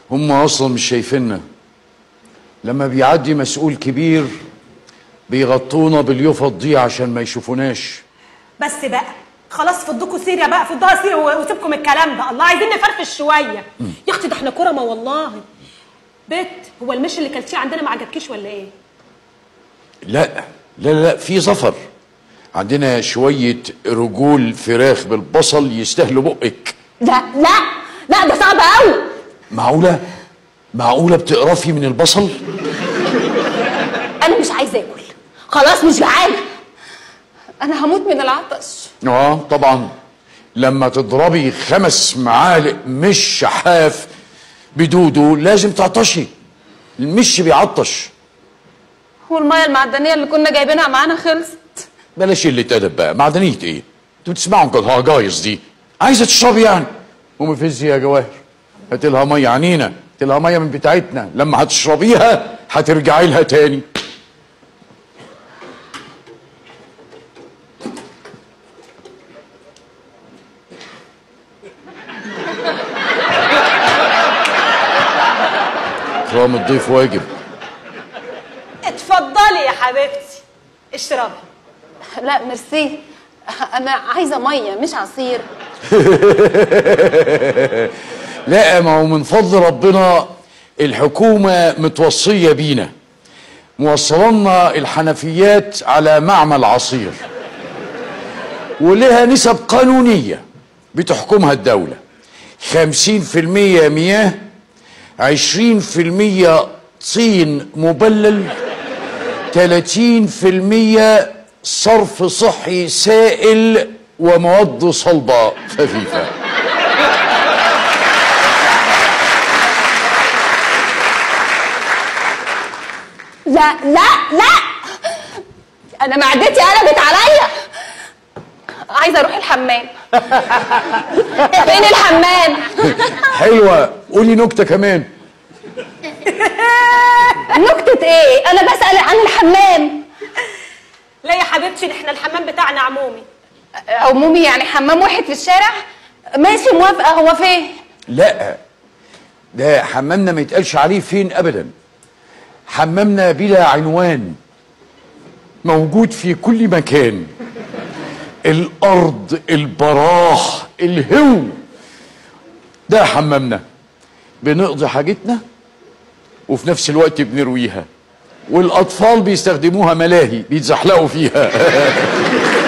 هم اصلا مش شايفيننا لما بيعدي مسؤول كبير بيغطونا باليوفط دي عشان ما يشوفوناش بس بقى خلاص فضكوا سيريا بقى فضها سيريا و- وسيبكم الكلام ده الله عايزين نفرفش شويه يا اختي ده احنا كرمه والله بت هو المش اللي كلتيه عندنا ما عجبكيش ولا ايه لا لا لا في ظفر عندنا شوية رجول فراخ بالبصل يستاهلوا بقك لا لا لا ده صعب قوي معقولة؟ معقولة بتقرفي من البصل؟ انا مش عايزه اكل خلاص مش جعانه انا هموت من العطش اه طبعا لما تضربي خمس معالق مش شحاف بدودو لازم تعطشي المش بيعطش والميه المعدنيه اللي كنا جايبينها معانا خلصت بلاش اللي ادب بقى معدنية ايه؟ انتوا بتسمعوا كده هجايز دي عايزة تشربي يعني قومي فزي يا جواهر هات لها مية عنينا هات لها مية من بتاعتنا لما هتشربيها هترجعي لها تاني اكرام الضيف واجب اتفضلي يا حبيبتي اشربي لا ميرسي انا عايزه ميه مش عصير لا ما هو من فضل ربنا الحكومة متوصية بينا موصلنا الحنفيات على معمل عصير ولها نسب قانونية بتحكمها الدولة خمسين في المية مياه عشرين في المية طين مبلل تلاتين في المية صرف صحي سائل ومواد صلبة خفيفة لا لا لا انا معدتي قلبت عليا عايزه اروح الحمام فين الحمام حلوة قولي نكتة كمان نكتة ايه انا بسأل عن الحمام لا يا حبيبتي احنا الحمام بتاعنا عمومي عمومي يعني حمام واحد في الشارع ماشي موافقة هو فين لا ده حمامنا ما يتقالش عليه فين ابدا حمامنا بلا عنوان موجود في كل مكان الارض البراح الهو ده حمامنا بنقضي حاجتنا وفي نفس الوقت بنرويها والاطفال بيستخدموها ملاهي بيتزحلقوا فيها